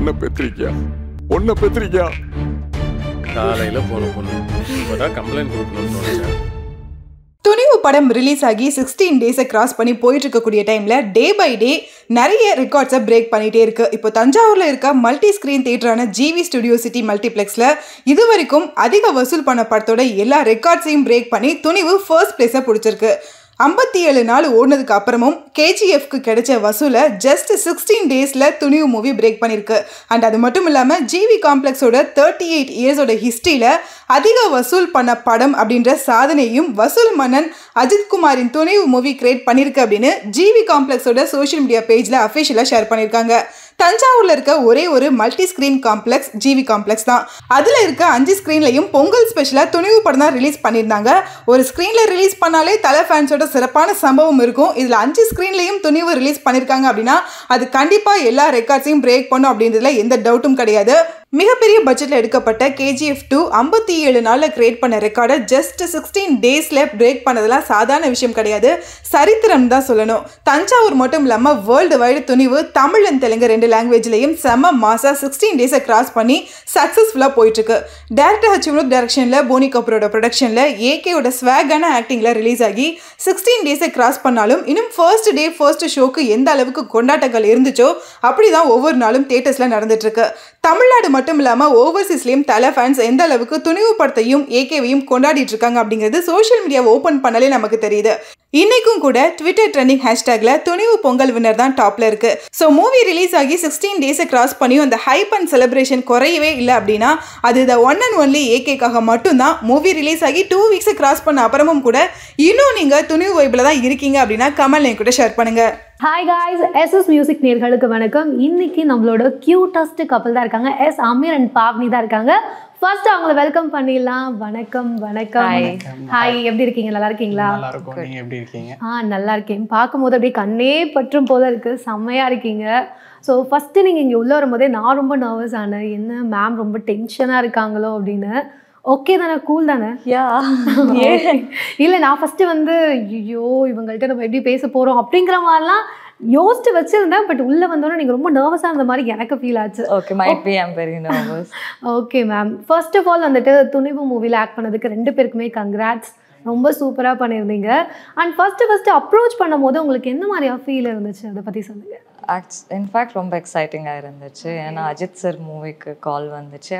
பொண்ணை பெத்திரிக்கியா பொண்ணை பெத்திரிக்கியா காலையில் போன பொண்ணு இப்போதான் கம்ப்ளைண்ட் கொடுக்கணும்னு தோணுச்சா துணிவு படம் ரிலீஸ் ஆகி சிக்ஸ்டீன் டேஸை கிராஸ் பண்ணி போயிட்டு இருக்கக்கூடிய டைம்ல டே பை டே நிறைய ரெக்கார்ட்ஸை பிரேக் பண்ணிட்டே இருக்கு இப்போ தஞ்சாவூர்ல இருக்க மல்டி ஸ்கிரீன் தியேட்டரான ஜிவி ஸ்டுடியோ சிட்டி மல்டிப்ளெக்ஸ்ல இது வரைக்கும் அதிக வசூல் பண்ண படத்தோட எல்லா ரெக்கார்ட்ஸையும் பிரேக் பண்ணி துணிவு ஃபர்ஸ்ட் பிளேஸை பிடிச்சிருக்கு ஐம்பத்தி ஏழு நாள் ஓடினதுக்கு அப்புறமும் கேஜிஎஃப்க்கு கிடைச்ச வசூலை ஜஸ்ட் சிக்ஸ்டீன் டேஸில் துணிவு மூவி பிரேக் பண்ணியிருக்கு அண்ட் அது மட்டும் இல்லாமல் ஜிவி காம்ப்ளெக்ஸோட தேர்ட்டி எயிட் இயர்ஸோட ஹிஸ்ட்ரியில் அதிக வசூல் பண்ண படம் அப்படின்ற சாதனையும் வசூல் மன்னன் அஜித் குமாரின் துணிவு மூவி கிரியேட் பண்ணியிருக்கு அப்படின்னு ஜிவி காம்ப்ளெக்ஸோட சோஷியல் மீடியா பேஜில் அஃபிஷியலாக ஷேர் பண்ணியிருக்காங்க தஞ்சாவூர்ல இருக்க ஒரே ஒரு multi screen complex GV complex தான் அதுல இருக்க அஞ்சு ஸ்கிரீன்லையும் பொங்கல் ஸ்பெஷலா துணிவு படம் தான் ரிலீஸ் பண்ணியிருந்தாங்க ஒரு ஸ்கிரீன்ல ரிலீஸ் பண்ணாலே தலை ஃபேன்ஸோட சிறப்பான சம்பவம் இருக்கும் இதுல அஞ்சு ஸ்கிரீன்லையும் துணிவு ரிலீஸ் பண்ணியிருக்காங்க அப்படின்னா அது கண்டிப்பா எல்லா ரெக்கார்ட்ஸையும் பிரேக் பண்ணும் அப்படின்றதுல எந்த டவுட்டும் கிடையாது மிகப்பெரிய பட்ஜெட்டில் எடுக்கப்பட்ட கேஜிஎஃப் டூ ஐம்பத்தி ஏழு நாளில் கிரியேட் பண்ண ரெக்கார்டை ஜஸ்ட் சிக்ஸ்டீன் டேஸில் பிரேக் பண்ணதெல்லாம் சாதாரண விஷயம் கிடையாது சரித்திரம் தான் சொல்லணும் தஞ்சாவூர் மட்டும் இல்லாமல் world wide Thunivu Tamil and Telugu ரெண்டு லாங்குவேஜ்லையும் செம்ம மாசா சிக்ஸ்டீன் டேஸை கிராஸ் பண்ணி சக்ஸஸ்ஃபுல்லாக போயிட்டுருக்கு டேரக்டர் ஹச்சிமுனுக் டைரக்ஷனில் போனி கபூரோட ப்ரொடக்ஷனில் ஏகேயோட ஸ்வாகான ஆக்டிங்கில் ரிலீஸ் ஆகி சிக்ஸ்டீன் டேஸை கிராஸ் பண்ணாலும் இன்னும் ஃபர்ஸ்ட் டே ஃபர்ஸ்ட் ஷோக்கு எந்த அளவுக்கு கொண்டாட்டங்கள் இருந்துச்சோ அப்படி தான் ஒவ்வொரு நாளும் தேட்டர்ஸில் நடந்துட்டுருக்கு தமிழ்நாடு மட்டும் இல்லாமல் ஓவர்சீஸ்லேயும் தலை ஃபேன்ஸ் எந்த அளவுக்கு துணிவு படத்தையும் ஏகேவையும் கொண்டாடிட்டு இருக்காங்க அப்படிங்கிறது சோஷியல் மீடியாவை ஓப்பன் பண்ணாலே நமக்கு தெரியுது இன்னைக்கும் கூட ட்விட்டர் ட்ரெண்டிங் ஹேஷ்டேக்ல துணிவு பொங்கல் வின்னர் தான் டாப்ல இருக்கு ஸோ மூவி ரிலீஸ் ஆகி சிக்ஸ்டீன் டேஸை கிராஸ் பண்ணியும் அந்த ஹைப் அண்ட் செலிப்ரேஷன் குறையவே இல்லை அப்படின்னா அது த ஒன் அண்ட் ஒன்லி ஏகேக்காக மட்டும்தான் மூவி ரிலீஸ் ஆகி டூ வீக்ஸை கிராஸ் பண்ண அப்புறமும் கூட இன்னும் நீங்கள் துணிவு வைப்பில் தான் இருக்கீங்க அப்படின்னா கமல் என் கூட ஷேர் பண்ணுங்க ஹாய் காய்ஸ் எஸ்எஸ் மியூசிக் நேர்களுக்கு வணக்கம் இன்னைக்கு நம்மளோட கியூட்டஸ்ட் கப்பல் தான் இருக்காங்க எஸ் அமீர் அண்ட் பாவ்னி தான் இருக்காங்க ஃபர்ஸ்ட் அவங்கள வெல்கம் பண்ணிடலாம் வணக்கம் வணக்கம் ஹாய் எப்படி இருக்கீங்க நல்லா இருக்கீங்களா நல்லா இருக்கும் நீங்க எப்படி இருக்கீங்க ஆ நல்லா இருக்கேன் பார்க்கும்போது அப்படியே கண்ணே பற்றும் போல இருக்கு செம்மையா இருக்கீங்க ஸோ ஃபஸ்ட்டு நீங்கள் இங்கே உள்ளே வரும்போதே நான் ரொம்ப நர்வஸ் ஆனேன் என்ன மேம் ரொம்ப டென்ஷனாக இருக்காங்களோ அப்படின்னு ஓகே தானே கூல் தானே யா இல்லை நான் ஃபஸ்ட்டு வந்து ஐயோ இவங்கள்ட்ட நம்ம எப்படி பேச போகிறோம் அப்படிங்கிற மாதிரிலாம் யோசிச்சு வச்சிருந்தேன் பட் உள்ளே வந்தோன்னே நீங்கள் ரொம்ப நர்வஸாக இருந்த மாதிரி எனக்கு ஃபீல் ஆச்சு okay might be I'm very nervous okay ma'am first of all வந்துட்டு துணிவு மூவியில் ஆக்ட் பண்ணதுக்கு ரெண்டு பேருக்குமே கங்க்ராட்ஸ் ரொம்ப சூப்பராக பண்ணியிருந்தீங்க அண்ட் ஃபர்ஸ்ட் ஃபர்ஸ்ட் அப்ரோச் பண்ணும்போது உங்களுக்கு என்ன மாதிரியா ஃபீல் இருந்துச்சு அதை பற்றி சொல்லுங்கள் இன்ஃபேக்ட் ரொம்ப எக்ஸைட்டிங்காக இருந்துச்சு ஏன்னா அஜித் சார் மூவிக்கு கால் வந்துச்சு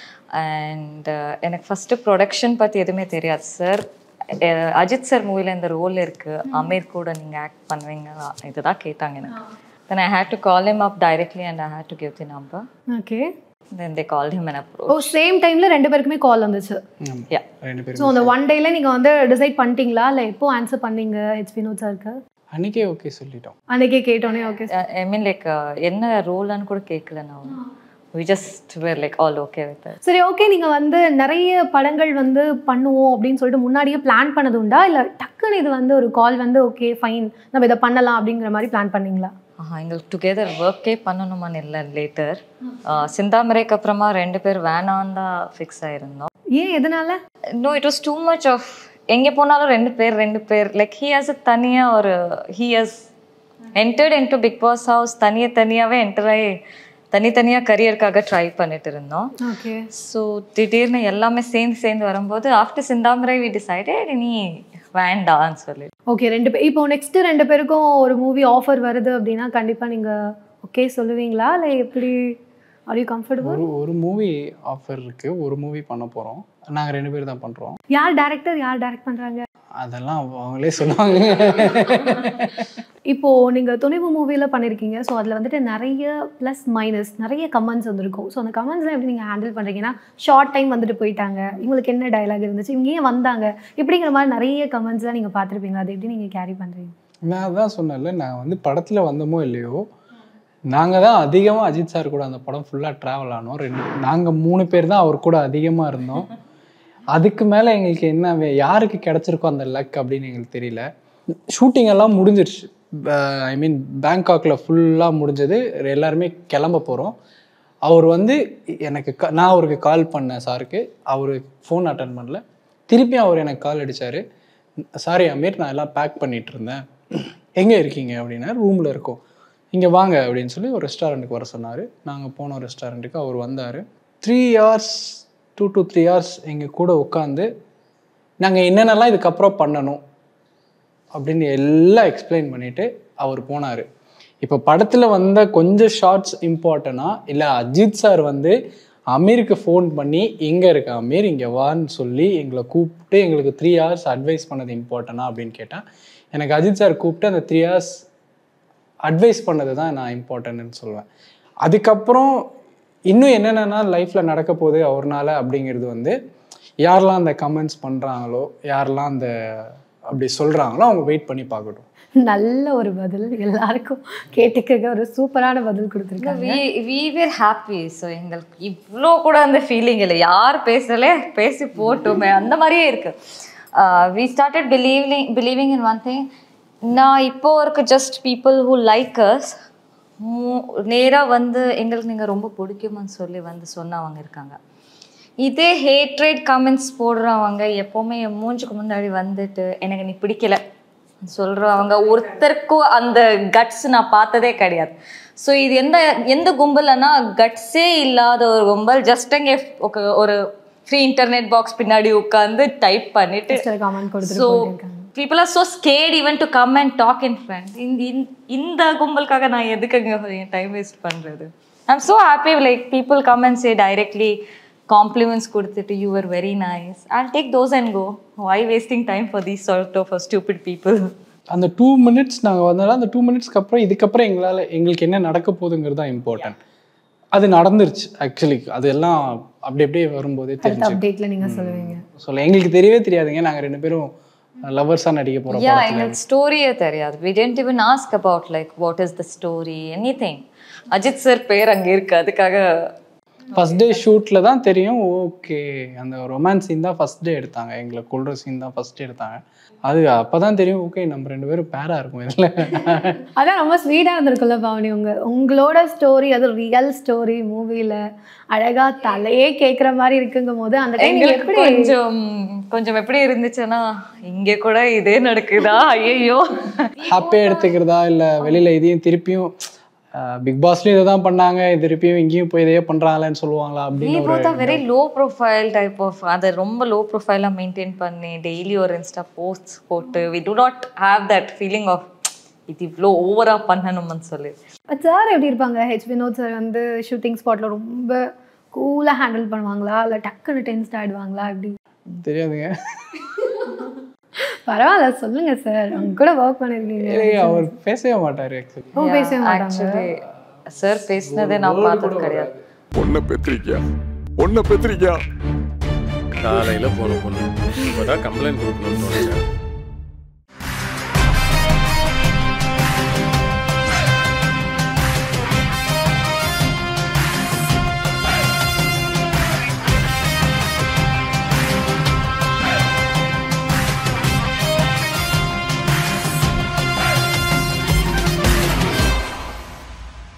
அண்ட் எனக்கு ஃபஸ்ட்டு ப்ரொடக்ஷன் பற்றி எதுவுமே தெரியாது சார் அஜித் சார் மூவியில் இந்த ரோல் இருக்குது அமீர் கூட நீங்கள் ஆக்ட் பண்ணுவீங்களா இதுதான் கேட்டாங்க எனக்கு then I had to call him up directly and I had to give the number okay then they call him and oh approach same டைமில் ரெண்டு பேருக்குமே கால் வந்துச்சு ஆமா. Yeah. ரெண்டு பேரும் ஸோ அந்த ஒன் டேல நீங்கள் வந்து டிசைட் பண்ணிட்டீங்களா இல்லை எப்போ ஆன்சர் பண்ணீங்க ஹெச் வினோத் சாருக்கு அன்னைக்கே ஓகே சொல்லிட்டோம் அன்னைக்கே கேட்டோன்னே ஓகே ஐ மீன் லைக் என்ன ரோலான்னு கூட கேட்கல நான் we just were like all okay with சரி ஓகே நீங்கள் வந்து நிறைய படங்கள் வந்து பண்ணுவோம் அப்படின்னு சொல்லிட்டு முன்னாடியே பிளான் பண்ணது உண்டா இல்லை டக்குன்னு இது வந்து ஒரு கால் வந்து ஓகே ஃபைன் நம்ம இதை பண்ணலாம் அப்படிங்கிற மாதிரி பிளான் பண்ணீங்களா ஆஹா எங்களுக்கு டுகெதர் ஒர்க்கே பண்ணணுமான்னு இல்லை லேட்டர் சிந்தாமரைக்கு அப்புறமா ரெண்டு பேர் வேணான்னு தான் ஃபிக்ஸ் ஆயிருந்தோம் ஏன் எதனால no it was too much of எங்கே போனாலும் ரெண்டு பேர் ரெண்டு பேர் லைக் ஹி ஹாஸ் தனியாக ஒரு he has entered into Bigg Boss house தனியாக தனியாகவே என்டர் ஆகி தனித்தனியாக கரியருக்காக ட்ரை பண்ணிட்டு இருந்தோம் ஓகே ஸோ திடீர்னு எல்லாமே சேர்ந்து சேர்ந்து வரும்போது ஆஃப்டர் சிந்தாமரை வி டிசைடட் நீ வேண்டான்னு சொல்லி ஓகே ரெண்டு பேர் இப்போ நெக்ஸ்ட் ரெண்டு பேருக்கும் ஒரு மூவி ஆஃபர் வருது அப்படின்னா கண்டிப்பா நீங்க ஓகே சொல்லுவீங்களா இல்லை எப்படி ஆர் யூ கம்ஃபர்டபுள் ஒரு ஒரு மூவி ஆஃபர் இருக்கு ஒரு மூவி பண்ண போறோம் நாங்க ரெண்டு பேர் தான் பண்றோம் யார் டேரக்டர் யார் டைரக்ட் பண்றாங்க அதெல்லாம் அவங்களே சொல்லுவாங்க இப்போ நீங்க துணிவு மூவில பண்ணிருக்கீங்க ஸோ அதுல வந்துட்டு நிறைய ப்ளஸ் மைனஸ் நிறைய கமெண்ட்ஸ் வந்திருக்கும் ஸோ அந்த கமெண்ட்ஸ்லாம் எப்படி நீங்க ஹேண்டில் பண்றீங்கன்னா ஷார்ட் டைம் வந்துட்டு போயிட்டாங்க இவங்களுக்கு என்ன டயலாக் இருந்துச்சு இவங்க ஏன் வந்தாங்க இப்படிங்கிற மாதிரி நிறைய கமெண்ட்ஸ்லாம் நீங்க பார்த்துருப்பீங்க அதை எப்படி நீங்க கேரி பண்றீங்க நான் அதான் சொன்னேன்ல நான் வந்து படத்துல வந்தோமோ இல்லையோ நாங்க தான் அதிகமா அஜித் சார் கூட அந்த படம் ஃபுல்லா டிராவல் ஆனோம் ரெண்டு நாங்க மூணு பேர் தான் அவர் கூட அதிகமா இருந்தோம் அதுக்கு மேல எங்களுக்கு என்ன வே- யாருக்கு கிடைச்சிருக்கோ அந்த லக் அப்படின்னு எங்களுக்கு தெரியல ஷூட்டிங் எல்லாம் முடிஞ்சிருச்சு ஐ மீன் பேங்காக்ல ஃபுல்லா முடிஞ்சது எல்லாருமே கிளம்ப போறோம் அவர் வந்து எனக்கு க- நான் அவருக்கு கால் பண்ணேன் சாருக்கு அவர் ஃபோன் அட்டன் பண்ணல திருப்பியும் அவர் எனக்கு கால் அடிச்சாரு சாரி அமீர் நான் எல்லாம் பேக் பண்ணிட்டு இருந்தேன் எங்கே இருக்கீங்க அப்படின்னா ரூமில் இருக்கோம் இங்கே வாங்க அப்படின்னு சொல்லி ஒரு ரெஸ்டாரண்ட்டுக்கு வர சொன்னார் நாங்கள் போனோம் ரெஸ்டாரண்ட்டுக்கு அவர் வந்தார் three hours two to three hours எங்கள் கூட உட்காந்து நாங்கள் என்னென்னலாம் இதுக்கப்புறம் பண்ணணும் அப்படின்னு எல்லாம் எக்ஸ்பிளைன் பண்ணிவிட்டு அவர் போனார் இப்போ படத்தில் வந்த கொஞ்சம் ஷார்ட்ஸ் இம்பார்ட்டனா இல்லை அஜித் சார் வந்து அமீருக்கு ஃபோன் பண்ணி எங்கே இருக்க அமீர் இங்கே வான்னு சொல்லி எங்களை கூப்பிட்டு எங்களுக்கு த்ரீ ஹவர்ஸ் அட்வைஸ் பண்ணது இம்பார்ட்டனா அப்படின்னு கேட்டால் எனக்கு அஜித் சார் கூப்பிட்டு அந்த த்ரீ ஹவர்ஸ் அட்வைஸ் பண்ணது தான் நான் இம்பார்ட்டன்ட்னு சொல்லுவேன் அதுக்கப்புறம் இன்னும் என்னென்னா லைஃப்பில் நடக்க போகுது அவர்னால அப்படிங்கிறது வந்து யாரெல்லாம் அந்த கமெண்ட்ஸ் பண்ணுறாங்களோ யாரெல்லாம் அந்த அப்படி சொல்கிறாங்களோ அவங்க வெயிட் பண்ணி பார்க்கட்டும் நல்ல ஒரு பதில் எல்லாருக்கும் கேட்டுக்க ஒரு சூப்பரான பதில் கொடுத்துருக்காங்க we we were happy so எங்களுக்கு இவ்வளோ கூட அந்த ஃபீலிங் இல்லை யார் பேசலே பேசி போட்டுமே அந்த மாதிரியே இருக்கு we started believing believing in one thing நான் இப்போ இருக்க just people who like us நேராக வந்து எங்களுக்கு நீங்கள் ரொம்ப பிடிக்குமான்னு சொல்லி வந்து சொன்னவங்க இருக்காங்க இதே ஹேட்ரேட் கமெண்ட்ஸ் போடுறவங்க எப்போவுமே என் மூஞ்சுக்கு முன்னாடி வந்துட்டு எனக்கு நீ பிடிக்கல சொல்கிறவங்க ஒருத்தருக்கும் அந்த கட்ஸ் நான் பார்த்ததே கிடையாது ஸோ இது எந்த எந்த கும்பல்னா கட்ஸே இல்லாத ஒரு கும்பல் ஜஸ்ட் அங்கே ஒரு ஃப்ரீ இன்டர்நெட் பாக்ஸ் பின்னாடி உட்காந்து டைப் பண்ணிட்டு கமெண்ட் கொடுத்துட்டு ஸோ போயிருக்காங்க people are so scared even to come and talk in front இந்த இந்த- இந்த கும்பலுக்காக நான் எதுக்குங்க என் டைம் வேஸ்ட் பண்ணுறது I'm so happy like people come and say directly compliments கொடுத்துட்டு you are very nice I take those and go why wasting time for these sort of stupid people அந்த டூ மினிட்ஸ் நாங்கள் வந்தாலும் அந்த two மினிட்ஸ்க்கு அப்புறம் இதுக்கப்புறம் எங்களால் எங்களுக்கு என்ன நடக்க போகுதுங்கிறது தான் இம்பார்ட்டன்ட் அது நடந்துருச்சு ஆக்சுவலி அது எல்லாம் அப்படி அப்படியே வரும்போதே அடுத்த தெரிஞ்சு அப்டேட்ல நீங்க சொல்லுவீங்க சொல்ல எங்களுக்கு தெரியவே தெரியாதுங்க நாங்கள் ரெண்டு பேரும் லவர்ஸாக நடிக்க போகிறோம் யா எங்களுக்கு ஸ்டோரியே தெரியாது we tend even ask about like what is the story anything Ajith sir பேர் அங்கே இருக்கு அதுக்காக ஃபர்ஸ்ட் டே ஷூட்டில் தான் தெரியும் ஓகே அந்த ரொமான்ஸ் சீன் தான் ஃபர்ஸ்ட் டே எடுத்தாங்க எங்களை கொள்ற சீன் தான் ஃபர்ஸ்ட் எடுத்தாங்க அது அப்போ தான் தெரியும் ஓகே நம்ம ரெண்டு பேரும் பேராக இருக்கும் இதில் அதான் ரொம்ப ஸ்வீட்டாக இருந்திருக்குல்ல பவனி உங்க உங்களோட ஸ்டோரி அது ரியல் ஸ்டோரி மூவில அழகா தலையே கேட்குற மாதிரி இருக்குங்கும் போது அந்த டைம் எங்களுக்கு எப்படி கொஞ்சம் கொஞ்சம் எப்படி இருந்துச்சுன்னா இங்கே கூட இதே நடக்குதா ஐயோ ஹாப்பியாக எடுத்துக்கிறதா இல்லை வெளியில் இதையும் திருப்பியும் பிக் பாஸ்லேயும் இதை தான் பண்ணாங்க திருப்பியும் இங்கேயும் போய் இதையே பண்ணுறாங்களேன்னு சொல்லுவாங்களா we அப்படின்னு ஒரு both are very low profile type of அதை ரொம்ப லோ ப்ரொஃபைலாக மெயின்டைன் பண்ணி டெய்லி ஒரு இன்ஸ்டா போஸ்ட் போட்டு we do not have that feeling of இது இவ்வளோ ஓவராக பண்ணணும்னு சொல்லி சார் எப்படி இருப்பாங்க ஹெச் வினோத் சார் வந்து ஷூட்டிங் ஸ்பாட்ல ரொம்ப கூலாக ஹேண்டில் பண்ணுவாங்களா இல்லை டக்குன்னு டென்ஸ்ட் ஆயிடுவாங்களா எப்படி தெரியாதுங்க பரவாயில்ல சொல்லுங்க சார் அவங்க கூட ஒர்க் பண்ணிருக்கீங்க இல்லையே, அவர் பேசவே மாட்டார் ஆக்சுவலி ரொம்ப பேசவே மாட்டாங்க ஆக்சுவலி சார் பேசினதே நான் பார்த்தது கிடையாது பொண்ணை பெத்திரிக்கா பொண்ணை பெத்திரிக்கா காலையில் போன பொண்ணு இப்போதான் கம்ப்ளைண்ட் கொடுக்கணும்னு தோணுச்சு